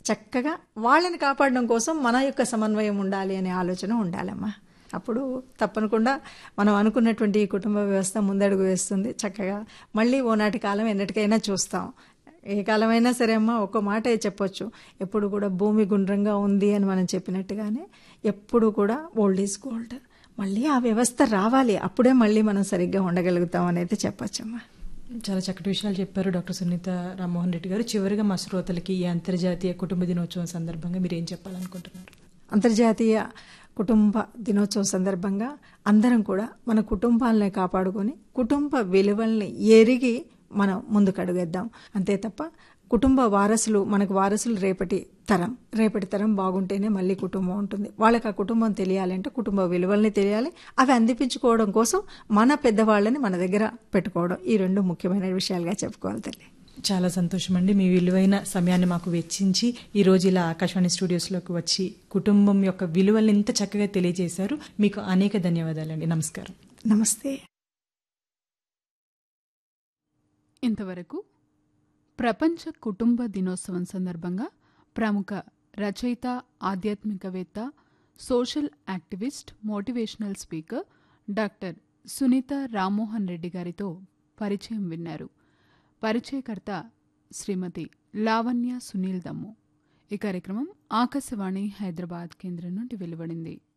చక్కగా వాళ్ళని కాపాడడం కోసం మన యొక్క సమన్వయం ఉండాలి అనే ఆలోచన ఉండాలమ్మా అప్పుడు తప్పనకుండా మనం అనుకున్నటువంటి ఈ కుటుంబ వ్యవస్థ ముందడుగు వేస్తుంది చక్కగా మళ్ళీ ఓనాటి కాలం ఎన్నటికైనా చూస్తాం ఏ కాలమైనా సరే అమ్మా ఒక మాట చెప్పొచ్చు ఎప్పుడు కూడా భూమి గుండ్రంగా ఉంది అని మనం చెప్పినట్టుగానే ఎప్పుడు కూడా ఓల్డ్ ఈజ్ గోల్డ్ మళ్ళీ ఆ వ్యవస్థ రావాలి అప్పుడే మళ్ళీ మనం సరిగ్గా ఉండగలుగుతాం అని అయితే చెప్పొచ్చమ్మా చాలా చక్కటి విషయాలు చెప్పారు డాక్టర్ సునీత రామ్మోహన్ రెడ్డి గారు చివరిగా మా శ్రోతలకి ఈ అంతర్జాతీయ కుటుంబ దినోత్సవం సందర్భంగా మీరు ఏం చెప్పాలనుకుంటున్నారు అంతర్జాతీయ కుటుంబ దినోత్సవం సందర్భంగా అందరం కూడా మన కుటుంబాలని కాపాడుకొని కుటుంబ విలువల్ని ఎరిగి మనం ముందుకు అడుగేద్దాం అంతే తప్ప కుటుంబ వారసులు మనకు వారసులు రేపటి తరం రేపటి తరం బాగుంటేనే మళ్ళీ కుటుంబం ఉంటుంది వాళ్ళకి ఆ కుటుంబం తెలియాలంటే కుటుంబ విలువల్ని తెలియాలి అవి అందిపించుకోవడం కోసం మన పెద్దవాళ్ళని మన దగ్గర పెట్టుకోవడం ఈ రెండు ముఖ్యమైన విషయాలుగా చెప్పుకోవాలి తల్లి చాలా సంతోషం అండి మీ విలువైన సమయాన్ని మాకు వెచ్చించి ఈ రోజు ఇలా ఆకాశవాణి స్టూడియోస్లోకి వచ్చి కుటుంబం యొక్క విలువల్ని ఇంత చక్కగా తెలియజేశారు మీకు అనేక ధన్యవాదాలండి నమస్కారం నమస్తే ఇంతవరకు ప్రపంచ కుటుంబ దినోత్సవం సందర్భంగా ప్రముఖ రచయిత ఆధ్యాత్మికవేత్త social activist motivational speaker doctor Sunitha Rammohan Reddy గారితో పరిచయం విన్నారు పరిచయకర్త శ్రీమతి లావణ్య సునీల్ దమ్ము ఈ కార్యక్రమం ఆకాశవాణి హైదరాబాద్ కేంద్రం నుండి వెలువడింది